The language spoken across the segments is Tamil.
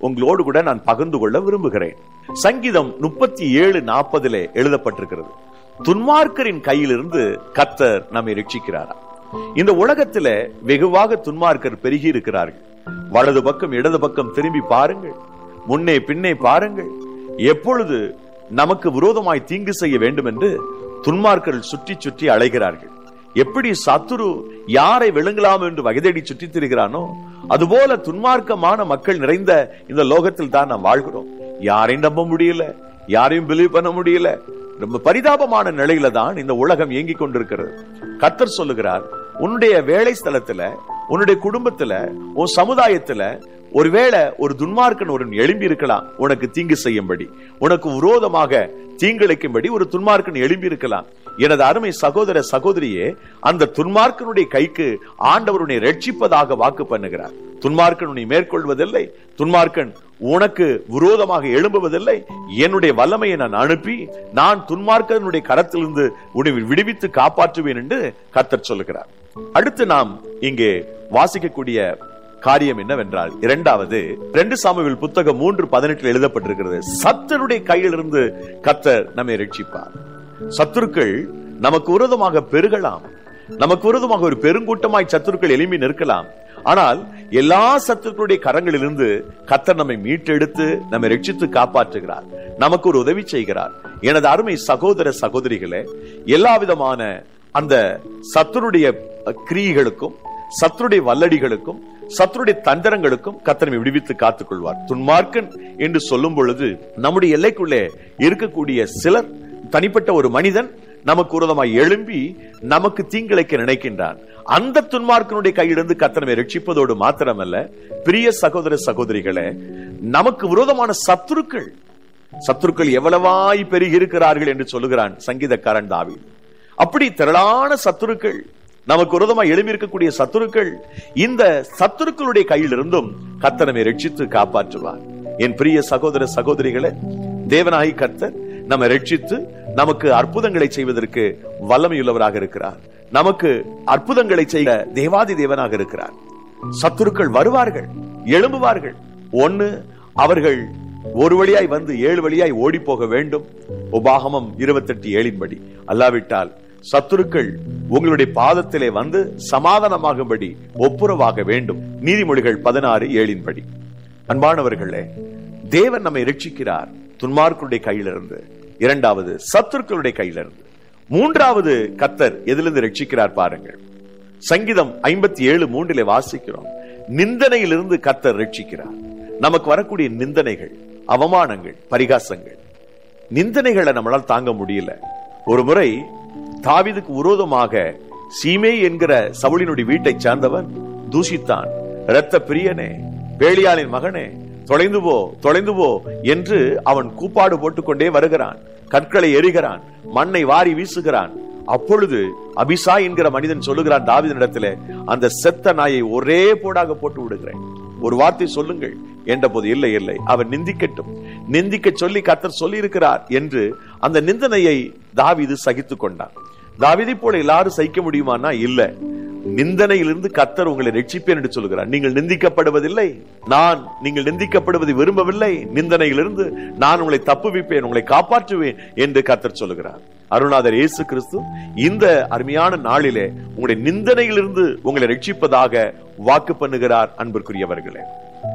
உங்களோடு கூட நான் பகிர்ந்து கொள்ள விரும்புகிறேன் சங்கீதம் முப்பத்தி ஏழு நாற்பதிலே எழுதப்பட்டிருக்கிறது துன்மார்க்கரின் கையிலிருந்து கத்தர் நம்மை ரட்சிக்கிறாரா இந்த உலகத்துல வெகுவாக துன்மார்க்கர் பெருகி இருக்கிறார்கள் வலது பக்கம் இடது பக்கம் திரும்பி பாருங்கள் முன்னே பின்னே பாருங்கள் எப்பொழுது நமக்கு விரோதமாய் தீங்கு செய்ய வேண்டும் என்று துன்மார்க்கர்கள் சுற்றி சுற்றி அலைகிறார்கள் எப்படி சத்துரு யாரை விழுங்கலாம் என்று வகைதேடி சுற்றித் திரிகிறானோ அதுபோல துன்மார்க்கமான மக்கள் நிறைந்த இந்த லோகத்தில் தான் நாம் வாழ்கிறோம் யாரையும் நம்ப முடியல யாரையும் பிலீவ் பண்ண முடியல ரொம்ப பரிதாபமான நிலையில தான் இந்த உலகம் இயங்கிக் கொண்டிருக்கிறது கத்தர் சொல்லுகிறார் உன்னுடைய வேலை ஸ்தலத்துல உன்னுடைய குடும்பத்துல உன் சமுதாயத்துல ஒருவேளை ஒரு துன்மார்க்கன் ஒரு எழும்பி இருக்கலாம் உனக்கு தீங்கு செய்யும்படி உனக்கு விரோதமாக தீங்கிழைக்கும்படி ஒரு துன்மார்க்கன் எழும்பி இருக்கலாம் எனது அருமை சகோதர சகோதரியே அந்த துன்மார்க்கனுடைய கைக்கு ஆண்டவருடைய ரட்சிப்பதாக வாக்கு பண்ணுகிறார் துன்மார்க்கன் உன்னை மேற்கொள்வதில்லை துன்மார்க்கன் உனக்கு விரோதமாக எழும்புவதில்லை என்னுடைய வல்லமையை நான் அனுப்பி நான் துன்மார்க்கனுடைய கரத்திலிருந்து உன்னை விடுவித்து காப்பாற்றுவேன் என்று கத்தர் சொல்லுகிறார் அடுத்து நாம் இங்கே வாசிக்கக்கூடிய காரியம் என்னவென்றால் இரண்டாவது ரெண்டு சாமுவேல் புத்தகம் மூன்று பதினெட்டில் எழுதப்பட்டிருக்கிறது சத்தருடைய கையிலிருந்து கத்தர் நம்மை ரட்சிப்பார் சத்துருக்கள் நமக்கு விரோதமாக பெருகலாம் நமக்கு விரோதமாக ஒரு பெருங்கூட்டமாய் சத்துருக்கள் எழும்பி நிற்கலாம் ஆனால் எல்லா சத்துருக்களுடைய கரங்களிலிருந்து கத்தர் நம்மை மீட்டெடுத்து நம்மை ரட்சித்து காப்பாற்றுகிறார் நமக்கு ஒரு உதவி செய்கிறார் எனது அருமை சகோதர சகோதரிகளே எல்லா விதமான அந்த சத்துருடைய கிரியைகளுக்கும் சத்துருடைய வல்லடிகளுக்கும் சத்துருடைய தந்திரங்களுக்கும் கத்தனை விடுவித்து காத்துக் கொள்வார் துன்மார்க்கன் என்று சொல்லும் பொழுது நம்முடைய எல்லைக்குள்ளே இருக்கக்கூடிய சிலர் தனிப்பட்ட ஒரு மனிதன் நமக்கு உரதமாய் எழும்பி நமக்கு தீங்கிழைக்க நினைக்கின்றான் அந்த துன்மார்க்கனுடைய கையிலிருந்து கத்தனமை ரட்சிப்பதோடு மாத்திரமல்ல பிரிய சகோதர சகோதரிகளே நமக்கு விரோதமான சத்துருக்கள் சத்துருக்கள் எவ்வளவாய் பெருகி இருக்கிறார்கள் என்று சொல்லுகிறான் சங்கீதக்காரன் தாவி அப்படி திரளான சத்துருக்கள் நமக்கு விரோதமாக எழும்பியிருக்கக்கூடிய சத்துருக்கள் இந்த சத்துருக்களுடைய கையிலிருந்தும் கத்தனமை ரட்சித்து காப்பாற்றுவார் என் பிரிய சகோதர சகோதரிகளே தேவனாகி கத்தர் நம்ம ரட்சித்து நமக்கு அற்புதங்களை செய்வதற்கு வல்லமையுள்ளவராக இருக்கிறார் நமக்கு அற்புதங்களை செய்ய தேவாதி தேவனாக இருக்கிறார் சத்துருக்கள் வருவார்கள் எழும்புவார்கள் ஒன்னு அவர்கள் ஒரு வழியாய் வந்து ஏழு வழியாய் ஓடி போக வேண்டும் உபாகமம் இருபத்தெட்டு ஏழின்படி அல்லாவிட்டால் சத்துருக்கள் உங்களுடைய பாதத்திலே வந்து சமாதானமாகும்படி ஒப்புரவாக வேண்டும் நீதிமொழிகள் பதினாறு ஏழின்படி அன்பானவர்களே தேவன் நம்மை ரட்சிக்கிறார் துன்மார்க்குடைய கையிலிருந்து இரண்டாவது சத்துருக்களுடைய கையிலிருந்து மூன்றாவது கத்தர் எதிலிருந்து ரட்சிக்கிறார் பாருங்கள் சங்கீதம் ஐம்பத்தி ஏழு மூன்றிலே வாசிக்கிறோம் நிந்தனையிலிருந்து கத்தர் ரட்சிக்கிறார் நமக்கு வரக்கூடிய நிந்தனைகள் அவமானங்கள் பரிகாசங்கள் நிந்தனைகளை நம்மளால் தாங்க முடியல ஒரு முறை தாவிதுக்கு விரோதமாக சீமே என்கிற சவுளினுடைய வீட்டை சார்ந்தவன் தூஷித்தான் இரத்த பிரியனே பேளியாளின் மகனே தொலைந்து போ தொலைந்து போ என்று அவன் கூப்பாடு போட்டுக்கொண்டே வருகிறான் கற்களை எரிகிறான் மண்ணை வாரி வீசுகிறான் அப்பொழுது அபிசா என்கிற மனிதன் சொல்லுகிறான் தாவிதனிடத்திலே அந்த செத்த நாயை ஒரே போடாக போட்டு விடுகிறேன் ஒரு வார்த்தை சொல்லுங்கள் என்ற போது இல்லை இல்லை அவர் நிந்திக்கட்டும் நிந்திக்க சொல்லி கத்தர் சொல்லி இருக்கிறார் என்று அந்த நிந்தனையை தாவிது சகித்து கொண்டான் தாவிதை போல எல்லாரும் சகிக்க முடியுமானா இல்ல நிந்தனையிலிருந்து கத்தர் உங்களை ரட்சிப்பேன் என்று சொல்கிறார் நீங்கள் நிந்திக்கப்படுவதில்லை நான் நீங்கள் நிந்திக்கப்படுவதை விரும்பவில்லை நிந்தனையிலிருந்து நான் உங்களை தப்புவிப்பேன் உங்களை காப்பாற்றுவேன் என்று கத்தர் சொல்லுகிறார் அருணாதர் இயேசு கிறிஸ்து இந்த அருமையான நாளிலே உங்களுடைய நிந்தனையிலிருந்து உங்களை ரட்சிப்பதாக வாக்கு பண்ணுகிறார் அன்பிற்குரியவர்களே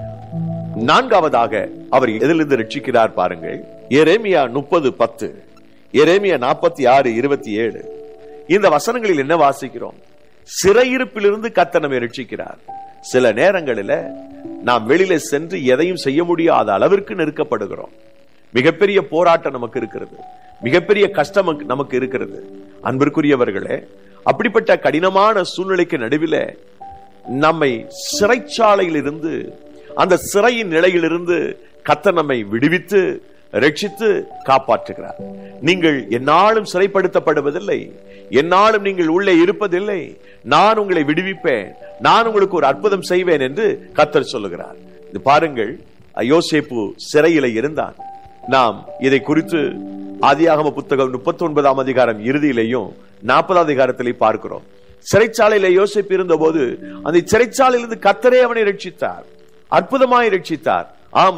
நான்காவதாக அவர் எதிலிருந்து ரட்சிக்கிறார் பாருங்கள் எரேமியா முப்பது பத்து எரேமியா நாற்பத்தி ஆறு இருபத்தி ஏழு இந்த வசனங்களில் என்ன வாசிக்கிறோம் சிறையிருப்பிலிருந்து கத்த நம்மை ரட்சிக்கிறார் சில நேரங்களில நாம் வெளியில சென்று எதையும் செய்ய முடியாத அளவிற்கு நெருக்கப்படுகிறோம் மிகப்பெரிய போராட்டம் நமக்கு இருக்கிறது மிகப்பெரிய கஷ்டம் நமக்கு இருக்கிறது அன்பிற்குரியவர்களே அப்படிப்பட்ட கடினமான சூழ்நிலைக்கு நடுவில் நம்மை சிறைச்சாலையில் இருந்து அந்த சிறையின் நிலையிலிருந்து கத்த நம்மை விடுவித்து ரட்சித்து காப்பாற்றுகிறார் நீங்கள் என்னாலும் சிறைப்படுத்தப்படுவதில்லை என்னாலும் நீங்கள் உள்ளே இருப்பதில்லை நான் உங்களை விடுவிப்பேன் நான் உங்களுக்கு ஒரு அற்புதம் செய்வேன் என்று கத்தர் சொல்லுகிறார் இது பாருங்கள் யோசேப்பு சிறையில இருந்தான் நாம் இதை குறித்து ஆதியாகம புத்தகம் முப்பத்தி ஒன்பதாம் அதிகாரம் இறுதியிலையும் நாற்பதாம் அதிகாரத்திலே பார்க்கிறோம் சிறைச்சாலையில யோசிப்பு இருந்த போது அந்த சிறைச்சாலையிலிருந்து கத்தரே அவனை ரட்சித்தார் அற்புதமாய் ரட்சித்தார்